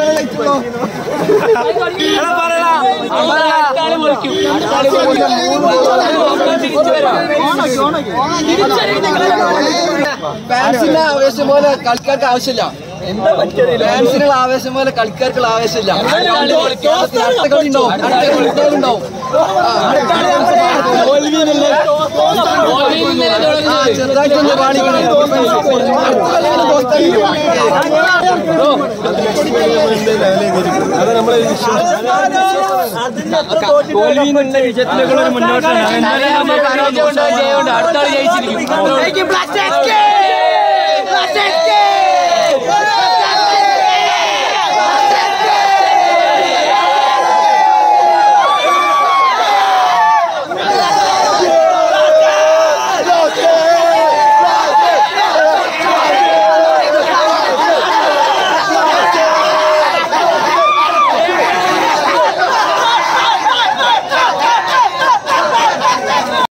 ഫാൻസിന്റെ ആവേശം പോലെ കളിക്കാർക്ക് ആവശ്യമില്ല ഫാൻസിനുള്ള ആവേശം പോലെ കളിക്കാർക്കുള്ള ആവേശമില്ല അടുത്ത കളി ഉണ്ടാവും അടുത്ത കളി ഉണ്ടാവും ആ, ചെറുതായിട്ടൊന്ന് കാണിക്കണേ അടുത്ത കളിയാണ് തോൽക്കാൻ തോൽവിയിൽ നിന്ന് വിജയത്തിലേക്കുള്ള ഒരു മുന്നോട്ടാണ് എന്തായാലും നമ്മൾ അടുത്ത ആൾ ജയിച്ചിരിക്കും